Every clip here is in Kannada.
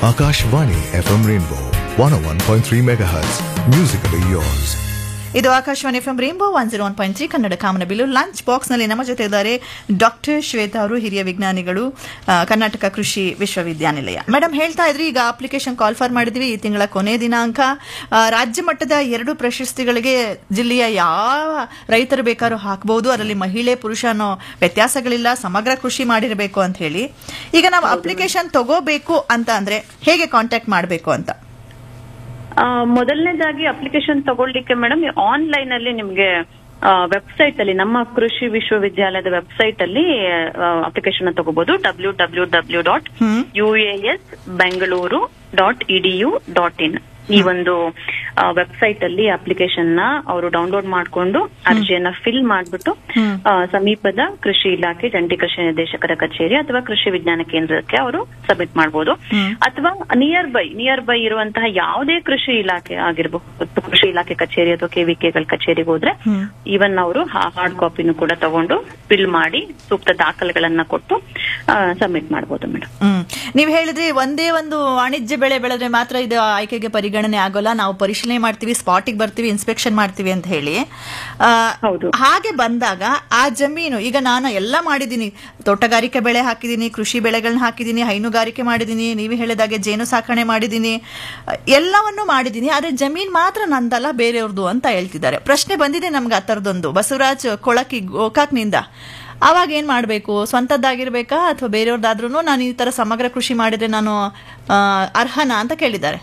Akashvani FM Rainbow 101.3 MHz. Musically yours. ಇದು Akashvani F M rainbow one zero one point three Kannada ಕಾಮನಬಿಲ್ಲು ಲಂಚ್ ಬಾಕ್ಸ್ ನಲ್ಲಿ ನಮ್ಮ ಜೊತೆ ಇದ್ದಾರೆ ಡಾಕ್ಟರ್ ಶ್ವೇತಾ ಅವರು ಹಿರಿಯ ವಿಜ್ಞಾನಿಗಳು ಆ, ಕರ್ನಾಟಕ ಕೃಷಿ ವಿಶ್ವವಿದ್ಯಾನಿಲಯ ಮೇಡಮ್ ಹೇಳ್ತಾ ಇದ್ರಿ ಈಗ ಅಪ್ಲಿಕೇಶನ್ ಕಾಲ್ ಫಾರ್ ಮಾಡಿದ್ವಿ ಈ ತಿಂಗಳ ಕೊನೆ ದಿನಾಂಕ ಆ, ರಾಜ್ಯ ಮಟ್ಟದ ಎರಡು ಪ್ರಶಸ್ತಿಗಳಿಗೆ ಜಿಲ್ಲೆಯ ಯಾವ ರೈತರು ಬೇಕಾದ್ರೂ ಹಾಕಬಹುದು ಅದರಲ್ಲಿ ಮಹಿಳೆ ಪುರುಷ ಅನ್ನೋ ವ್ಯತ್ಯಾಸಗಳಿಲ್ಲ ಸಮಗ್ರ ಕೃಷಿ ಮಾಡಿರಬೇಕು ಅಂತ ಹೇಳಿ ಈಗ ನಾವು ಅಪ್ಲಿಕೇಶನ್ ತಗೋಬೇಕು ಅಂತ ಅಂದ್ರೆ ಹೇಗೆ ಕಾಂಟ್ಯಾಕ್ಟ್ ಮಾಡಬೇಕು ಅಂತ ಆ, ಮೊದಲನೇದಾಗಿ ಅಪ್ಲಿಕೇಶನ್ ತಗೊಳ್ಳಿಕ್ಕೆ ಮೇಡಮ್ ಆನ್ಲೈನ್ ಅಲ್ಲಿ ನಿಮ್ಗೆ ವೆಬ್ಸೈಟ್ ಅಲ್ಲಿ ನಮ್ಮ ಕೃಷಿ ವಿಶ್ವವಿದ್ಯಾಲಯದ ವೆಬ್ಸೈಟ್ ಅಲ್ಲಿ ಅಪ್ಲಿಕೇಶನ್ ತಗೋಬಹುದು W W W dot hmm. U S Bengaluru dot EDU dot in ಈ ಒಂದು ವೆಬ್ಸೈಟ್ ಅಲ್ಲಿ ಅಪ್ಲಿಕೇಶನ್ ನ ಅವರು ಡೌನ್ಲೋಡ್ ಮಾಡ್ಕೊಂಡು ಅರ್ಜಿಯನ್ನ ಫಿಲ್ ಮಾಡ್ಬಿಟ್ಟು ಹ್ಮ್. ಆ, ಸಮೀಪದ ಕೃಷಿ ಇಲಾಖೆ ಜಂಟಿ ಕೃಷಿ ನಿರ್ದೇಶಕರ ಕಚೇರಿ ಅಥವಾ ಕೃಷಿ ವಿಜ್ಞಾನ ಕೇಂದ್ರಕ್ಕೆ ಅವರು ಸಬ್ಮಿಟ್ ಮಾಡಬಹುದು ಹ್ಮ್. ಅಥವಾ ನಿಯರ್ ಬೈ ನಿಯರ್ ಬೈ ಇರುವಂತಹ ಯಾವುದೇ ಕೃಷಿ ಇಲಾಖೆ ಆಗಿರಬಹುದು ಕೃಷಿ ಇಲಾಖೆ ಕಚೇರಿ ಅಥವಾ ಕೆವಿಕೆಗಳ ಕಚೇರಿಗೆ ಹೋದ್ರೆ ಹ್ಮ್. ಈವನ್ ಅವರು ಹಾರ್ಡ್ ಕಾಪಿನೂ ಕೂಡ ತಗೊಂಡು ಫಿಲ್ ಮಾಡಿ ಸೂಕ್ತ ದಾಖಲೆಗಳನ್ನ ಕೊಟ್ಟು ಸಬ್ಮಿಟ್ ಮಾಡಬಹುದು ಮೇಡಮ್ ಹ್ಮ್ ನೀವ್ ಹೇಳಿದ್ರಿ ಒಂದೇ ಒಂದು ವಾಣಿಜ್ಯ ಬೆಳೆ ಬೆಳೆದ್ರೆ ಮಾತ್ರ ಇದು ಆಯ್ಕೆಗೆ ಪರಿಗಣನೆ ಆಗೋಲ್ಲ ನಾವು ಪರಿಶೀಲನೆ ಮಾಡ್ತೀವಿ ಸ್ಪಾಟಿಗೆ ಬರ್ತೀವಿ ಇನ್ಸ್ಪೆಕ್ಷನ್ ಮಾಡ್ತೀವಿ ಅಂತ ಹೇಳಿ ಆ, ಹೌದು. ಹಾಗೆ ಬಂದಾಗ ಆ ಜಮೀನು ಈಗ ನಾನು ಎಲ್ಲ ಮಾಡಿದೀನಿ ತೋಟಗಾರಿಕೆ ಬೆಳೆ ಹಾಕಿದೀನಿ ಕೃಷಿ ಬೆಳೆಗಳನ್ನ ಹಾಕಿದೀನಿ ಹೈನುಗಾರಿಕೆ ಮಾಡಿದೀನಿ ನೀವು ಹೇಳಿದಾಗೆ ಜೇನು ಸಾಕಣೆ ಮಾಡಿದೀನಿ ಅ, ಎಲ್ಲವನ್ನೂ ಮಾಡಿದೀನಿ ಆದ್ರೆ ಜಮೀನ್ ಮಾತ್ರ ನಂದಲ್ಲ ಬೇರೆಯವ್ರದ್ದು ಅಂತ ಹೇಳ್ತಿದ್ದಾರೆ ಪ್ರಶ್ನೆ ಬಂದಿದೆ ನಮ್ಗೆ ಆ ಥರದೊಂದು ಬಸವರಾಜ್ ಕೊಳಕಿ ಗೋಕಾಕ್ನಿಂದ ಅವಾಗ ಏನ್ ಮಾಡಬೇಕು ಸ್ವಂತದ್ದಾಗಿರ್ಬೇಕಾ ಅಥವಾ ಬೇರೆಯವ್ರದ್ದಾದ್ರೂ ನಾನು ಈ ತರ ಸಮಗ್ರ ಕೃಷಿ ಮಾಡಿದ್ರೆ ನಾನು ಆ, ಅರ್ಹನಾ ಅಂತ ಕೇಳಿದ್ದಾರೆ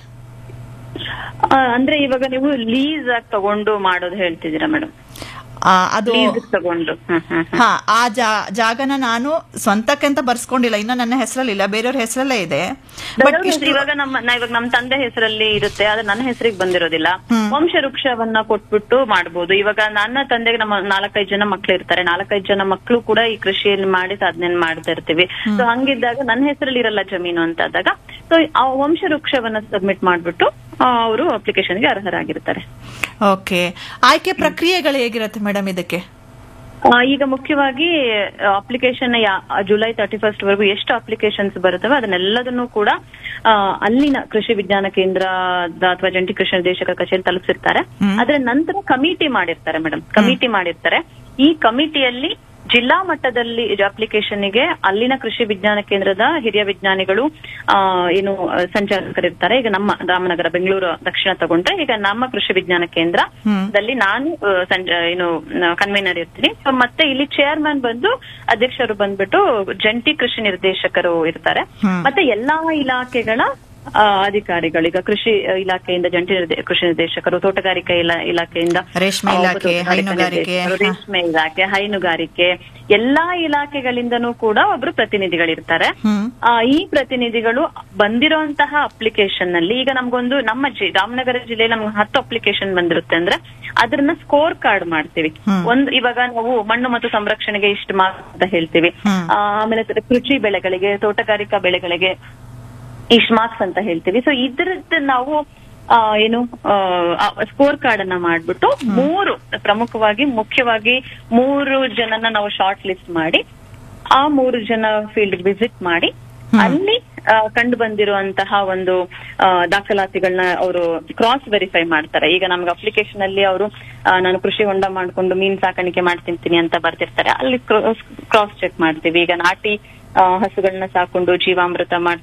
ಅಂದ್ರೆ ಇವಾಗ ನೀವು ಲೀಸ್ ಆಗಿ ತಗೊಂಡು ಮಾಡೋದು ಹೇಳ್ತಿದ್ದೀರಾ ಮೇಡಮ್ ಆ, ಅದು ಲೀಸ್ ತಗೊಂಡು ಹ್ಮ್ ಹ್ಮ್ ಹ್ಮ್. ಹಾ ಆ ಜಾ- ಜಾಗನ ನಾನು ಸ್ವಂತಕ್ಕಂತ ಬರ್ಸ್ಕೊಂಡಿಲ್ಲ ಇನ್ನ ನನ್ನ ಹೆಸರಲ್ಲಿಲ್ಲ ಬೇರೆಯವ್ರ ಹೆಸರಲ್ಲೇ ಇದೆ ಬಟ್ ಬೇರೆಯವ್ರ ಇಷ್ಟು ಇವಾಗ ನಮ್ಮ ನಾ ಇವಾಗ ನಮ್ಮ ತಂದೆ ಹೆಸರಲ್ಲಿ ಇರುತ್ತೆ ಆದ್ರೆ ನನ್ನ ಹೆಸರಿಗೆ ಬಂದಿರೋದಿಲ್ಲ ಹ್ಮ್. ವಂಶ ವೃಕ್ಷವನ್ನ ಕೊಟ್ಬಿಟ್ಟು ಮಾಡ್ಬೋದು ಇವಾಗ ನನ್ನ ತಂದೆಗೆ ನಮ್ಮ ನಾಲ್ಕೈದು ಜನ ಮಕ್ಳು ಇರ್ತಾರೆ ನಾಲ್ಕೈದು ಜನ ಮಕ್ಳು ಕೂಡ ಈ ಕೃಷಿಯಲ್ಲಿ ಮಾಡಿ ಸಾಧನೆ ಮಾಡ್ತಾ ಇರ್ತೀವಿ ಸೊ ಹಂಗಿದ್ದಾಗ ನನ್ನ ಹೆಸರಲ್ಲಿ ಇರಲ್ಲ ಜಮೀನು ಅಂತ ಆದಾಗ ಸೊ ಆ ವಂಶ ವೃಕ್ಷವನ್ನ ಸಬ್ಮಿಟ್ ಮಾಡ್ಬಿಟ್ಟು ಅವರು ಅಪ್ಲಿಕೇಶನ್ಗೆ ಅರ್ಹರಾಗಿರ್ತಾರೆ ಓಕೆ ಆಯ್ಕೆ ಪ್ರಕ್ರಿಯೆಗಳು ಹೇಗಿರುತ್ತೆ ಮೇಡಮ್ ಇದಕ್ಕೆ ಆ, ಈಗ ಮುಖ್ಯವಾಗಿ ಅಪ್ಲಿಕೇಶನ್ ಜುಲೈ ತರ್ಟಿ ಫಸ್ಟ್ ವರೆಗೂ ಎಷ್ಟು ಅಪ್ಲಿಕೇಶನ್ಸ್ ಬರುತ್ತವೆ ಅದನ್ನೆಲ್ಲದನ್ನು ಕೂಡ ಆ, ಅಲ್ಲಿನ ಕೃಷಿ ವಿಜ್ಞಾನ ಕೇಂದ್ರದ ಅಥವಾ ಜಂಟಿ ಕೃಷಿ ನಿರ್ದೇಶಕ ಕಚೇರಿ ತಲುಪಿಸಿರ್ತಾರೆ ಹ್ಮ್. ಅದರ ನಂತರ ಕಮಿಟಿ ಮಾಡಿರ್ತಾರೆ ಮೇಡಮ್ ಕಮಿಟಿ ಮಾಡಿರ್ತಾರೆ ಈ ಕಮಿಟಿಯಲ್ಲಿ ಜಿಲ್ಲಾ ಮಟ್ಟದಲ್ಲಿ ಅಪ್ಲಿಕೇಶನ್ಗೆ ಅಲ್ಲಿನ ಕೃಷಿ ವಿಜ್ಞಾನ ಕೇಂದ್ರದ ಹಿರಿಯ ವಿಜ್ಞಾನಿಗಳು ಆ, ಏನು ಆ, ಸಂಚಾಲಕರಿರ್ತಾರೆ ಈಗ ನಮ್ಮ ರಾಮನಗರ ಬೆಂಗಳೂರು ದಕ್ಷಿಣ ತಗೊಂಡ್ರೆ ಈಗ ನಮ್ಮ ಕೃಷಿ ವಿಜ್ಞಾನ ಕೇಂದ್ರ ಹ್ಮ್. ದಲ್ಲಿ ನಾನು ಆ, ಸಂಜ- ಏನು ಕನ್ವೀನರ್ ಇರ್ತೀನಿ So, ಮತ್ತೆ ಇಲ್ಲಿ ಚೇರ್ಮನ್ ಬಂದು ಅಧ್ಯಕ್ಷರು ಬಂದ್ಬಿಟ್ಟು ಜಂಟಿ ಕೃಷಿ ನಿರ್ದೇಶಕರು ಇರ್ತಾರೆ ಹ್ಮ್. ಮತ್ತೆ ಎಲ್ಲಾ ಇಲಾಖೆಗಳ ಆ, ಅಧಿಕಾರಿಗಳು ಈಗ ಕೃಷಿ ಇಲಾಖೆಯಿಂದ ಜಂಟಿ ನಿರ್ದೇ- ಕೃಷಿ ನಿರ್ದೇಶಕರು ತೋಟಗಾರಿಕೆ ಇಲಾ- ಇಲಾಖೆಯಿಂದ ರೇಷ್ಮೆ ಆ, ಒಬ್ಬ ಇಲಾಖೆ, ತೋಟಗಾರಿಕಾ ಹೈನುಗಾರಿಕೆ, ನಿರ್ದೇಶಕರು, ರೇಷ್ಮೆ ಇಲಾಖೆ ಹೈನುಗಾರಿಕೆ ಎಲ್ಲಾ ಇಲಾಖೆಗಳಿಂದನೂ ಕೂಡ ಒಬ್ರು ಪ್ರತಿನಿಧಿಗಳಿರ್ತಾರೆ ಹ್ಮ್ ಆ, ಈ ಪ್ರತಿನಿಧಿಗಳು ಬಂದಿರುವಂತಹ ಅಪ್ಲಿಕೇಶನ್ ನಲ್ಲಿ ಈಗ ನಮ್ಗೊಂದು ನಮ್ಮ ಜಿ ರಾಮನಗರ ಜಿಲ್ಲೆಯಲ್ಲಿ ನಮ್ಗೆ ಹತ್ತು ಅಪ್ಲಿಕೇಶನ್ ಬಂದಿರುತ್ತೆ ಅಂದ್ರೆ ಅದನ್ನ ಸ್ಕೋರ್ ಕಾರ್ಡ್ ಮಾಡ್ತೀವಿ ಹ್ಮ್. ಒಂದು ಇವಾಗ ನಾವು ಮಣ್ಣು ಮತ್ತು ಸಂರಕ್ಷಣೆಗೆ ಇಷ್ಟು ಮಾರ್ಕ್ಸ್ ಅಂತ ಹೇಳ್ತೀವಿ ಹ್ಮ್. ಆ, ಆಮೇಲೆ ಕೃಷಿ ಬೆಳೆಗಳಿಗೆ ತೋಟಗಾರಿಕಾ ಬೆಳೆಗಳಿಗೆ ಇಷ್ಟು ಮಾರ್ಕ್ಸ್ ಅಂತ ಹೇಳ್ತೀವಿ ಸೊ ಇದ್ರದ್ದು ನಾವು ಆ, ಏನು ಸ್ಕೋರ್ ಕಾರ್ಡ್ ಅನ್ನ ಮಾಡ್ಬಿಟ್ಟು ಮೂರು ಪ್ರಮುಖವಾಗಿ ಮುಖ್ಯವಾಗಿ ಮೂರು ಜನನ ನಾವು ಶಾರ್ಟ್ ಲಿಸ್ಟ್ ಮಾಡಿ ಆ ಮೂರು ಜನ ಫೀಲ್ಡ್ ವಿಸಿಟ್ ಮಾಡಿ ಅಲ್ಲಿ ಆ, ಕಂಡು ಬಂದಿರುವಂತಹ ಒಂದು ಆ, ದಾಖಲಾತಿಗಳನ್ನ ಅವರು ಕ್ರಾಸ್ ವೆರಿಫೈ ಮಾಡ್ತಾರೆ ಈಗ ನಮ್ಗೆ ಅಪ್ಲಿಕೇಶನ್ ಅಲ್ಲಿ ಅವರು ನಾನು ಕೃಷಿ ಹೊಂಡ ಮಾಡ್ಕೊಂಡು ಮೀನ್ ಸಾಕಾಣಿಕೆ ಮಾಡ್ತಿರ್ತೀನಿ ಅಂತ ಬರ್ತಿರ್ತಾರೆ ಅಲ್ಲಿ ಕ್ರಾಸ್ ಚೆಕ್ ಮಾಡ್ತೀವಿ ಈಗ ನಾಟಿ ಆ, ಹಸುಗಳನ್ನ ಸಾಕೊಂಡು ಜೀವಾಮೃತ ಮಾಡ್ತಾರೆ